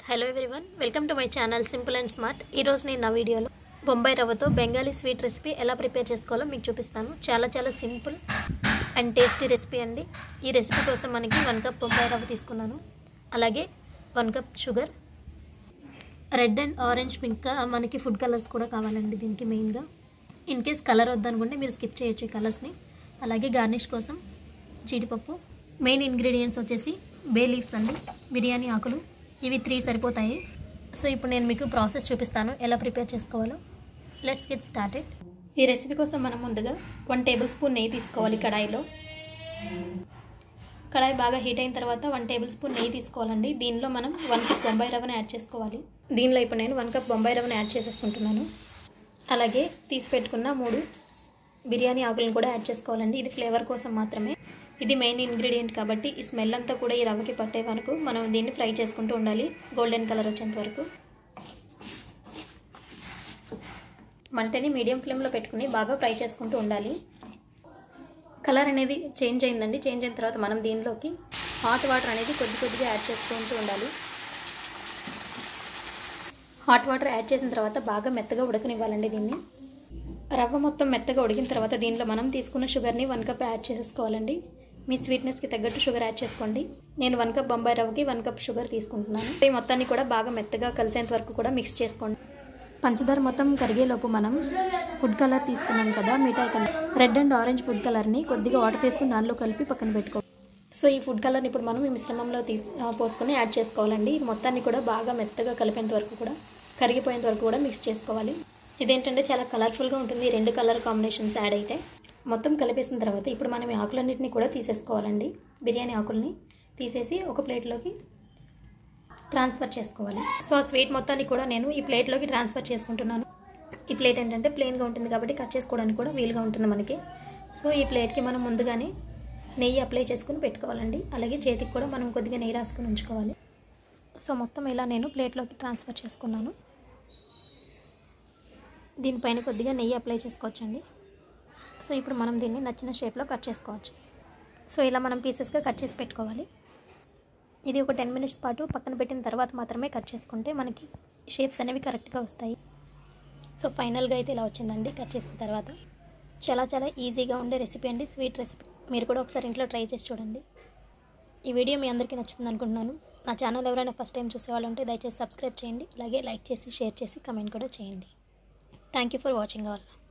hello everyone welcome to my channel simple and smart ఈరోజు నేను నా వీడియోలో బొంబాయి రవ్వతో బెంగాలీ స్వీట్ రెసిపీ ఎలా ప్రిపేర్ చేసుకోవాలో మీకు చూపిస్తాను చాలా చాలా సింపుల్ అండ్ టేస్టీ రెసిపీ అండి ఈ రెసిపీ కోసం మనకి వన్ కప్ బొంబాయి రవ్వ తీసుకున్నాను అలాగే one cup sugar red and orange pink మనకి ఫుడ్ కలర్స్ కూడా కావాలండి దీనికి మెయిన్గా ఇన్ కేస్ కలర్ వద్దనుకుంటే మీరు స్కిప్ చేయొచ్చు ఈ కలర్స్ని అలాగే గార్నిష్ కోసం జీడిపప్పు మెయిన్ ఇంగ్రీడియంట్స్ వచ్చేసి బే లీవ్స్ అండి బిర్యానీ ఆకులు ఇవి త్రీ సరిపోతాయి సో ఇప్పుడు నేను మీకు ప్రాసెస్ చూపిస్తాను ఎలా ప్రిపేర్ చేసుకోవాలో లెట్స్ గెట్ స్టార్టెడ్ ఈ రెసిపీ కోసం మనం ముందుగా వన్ టేబుల్ స్పూన్ నెయ్యి తీసుకోవాలి కడాయిలో కడాయి బాగా హీట్ అయిన తర్వాత వన్ టేబుల్ స్పూన్ నెయ్యి తీసుకోవాలండి దీనిలో మనం వన్ కప్ బొంబాయి రవ్వను యాడ్ చేసుకోవాలి దీనిలో ఇప్పుడు నేను వన్ కప్ బొంబాయి రవ్వను యాడ్ చేసేసుకుంటున్నాను అలాగే తీసి పెట్టుకున్న మూడు బిర్యానీ ఆకులను కూడా యాడ్ చేసుకోవాలండి ఇది ఫ్లేవర్ కోసం మాత్రమే ఇది మెయిన్ ఇంగ్రీడియంట్ కాబట్టి ఈ స్మెల్ అంతా కూడా ఈ రవ్వకి పట్టే వరకు మనం దీన్ని ఫ్రై చేసుకుంటూ ఉండాలి గోల్డెన్ కలర్ వచ్చేంత వరకు మంటని మీడియం ఫ్లేమ్లో పెట్టుకుని బాగా ఫ్రై చేసుకుంటూ ఉండాలి కలర్ అనేది చేంజ్ అయిందండి చేంజ్ అయిన తర్వాత మనం దీనిలోకి హాట్ వాటర్ అనేది కొద్ది కొద్దిగా యాడ్ చేసుకుంటూ ఉండాలి హాట్ వాటర్ యాడ్ చేసిన తర్వాత బాగా మెత్తగా ఉడకనివ్వాలండి దీన్ని రవ్వ మొత్తం మెత్తగా ఉడికిన తర్వాత దీనిలో మనం తీసుకున్న షుగర్ని వన్ కప్ యాడ్ చేసుకోవాలండి మీ స్వీట్నెస్కి తగ్గట్టు షుగర్ యాడ్ చేసుకోండి నేను వన్ కప్ బొంబాయి రవ్వకి వన్ కప్ షుగర్ తీసుకుంటున్నాను ఈ మొత్తాన్ని కూడా బాగా మెత్తగా కలిసేంత వరకు కూడా మిక్స్ చేసుకోండి పంచదార మొత్తం కరిగేలోపు మనం ఫుడ్ కలర్ తీసుకున్నాం కదా మిఠాయి colour red and orange food కలర్ని కొద్దిగా వాటర్ తీసుకుని దానిలో కలిపి పక్కన పెట్టుకో సో ఈ ఫుడ్ కలర్ని ఇప్పుడు మనం ఈ మిశ్రమంలో తీసి పోసుకొని యాడ్ చేసుకోవాలండి ఈ మొత్తాన్ని కూడా బాగా మెత్తగా కలిపేంత వరకు కూడా కరిగిపోయేంత వరకు కూడా మిక్స్ చేసుకోవాలి ఇదేంటంటే చాలా కలర్ఫుల్గా ఉంటుంది రెండు కలర్ కాంబినేషన్స్ యాడ్ అయితే మొత్తం కలిపేసిన తర్వాత ఇప్పుడు మనం ఈ ఆకులన్నింటినీ కూడా తీసేసుకోవాలండి బిర్యానీ ఆకుల్ని తీసేసి ఒక ప్లేట్లోకి ట్రాన్స్ఫర్ చేసుకోవాలి సో ఆ స్వీట్ మొత్తాన్ని కూడా నేను ఈ ప్లేట్లోకి ట్రాన్స్ఫర్ చేసుకుంటున్నాను ఈ ప్లేట్ ఏంటంటే ప్లెయిన్గా ఉంటుంది కాబట్టి కట్ చేసుకోవడానికి కూడా వీలుగా ఉంటుంది మనకి సో ఈ ప్లేట్కి మనం ముందుగానే నెయ్యి అప్లై చేసుకుని పెట్టుకోవాలండి అలాగే చేతికి కూడా మనం కొద్దిగా నెయ్యి రాసుకుని ఉంచుకోవాలి సో మొత్తం ఇలా నేను ప్లేట్లోకి ట్రాన్స్ఫర్ చేసుకున్నాను దీనిపైన కొద్దిగా నెయ్యి అప్లై చేసుకోవచ్చండి సో ఇప్పుడు మనం దీన్ని నచ్చిన షేప్లో కట్ చేసుకోవచ్చు సో ఇలా మనం పీసెస్గా కట్ చేసి పెట్టుకోవాలి ఇది ఒక టెన్ మినిట్స్ పాటు పక్కన పెట్టిన తర్వాత మాత్రమే కట్ చేసుకుంటే మనకి షేప్స్ అనేవి కరెక్ట్గా వస్తాయి సో ఫైనల్గా అయితే ఇలా వచ్చిందండి కట్ చేసిన తర్వాత చాలా చాలా ఈజీగా ఉండే రెసిపీ అండి స్వీట్ రెసిపీ మీరు కూడా ఒకసారి ఇంట్లో ట్రై చేసి చూడండి ఈ వీడియో మీ అందరికీ నచ్చుతుంది అనుకుంటున్నాను నా ఛానల్ ఎవరైనా ఫస్ట్ టైం చూసేవాళ్ళు ఉంటే దయచేసి సబ్స్క్రైబ్ చేయండి అలాగే లైక్ చేసి షేర్ చేసి కమెంట్ కూడా చేయండి thank you for watching all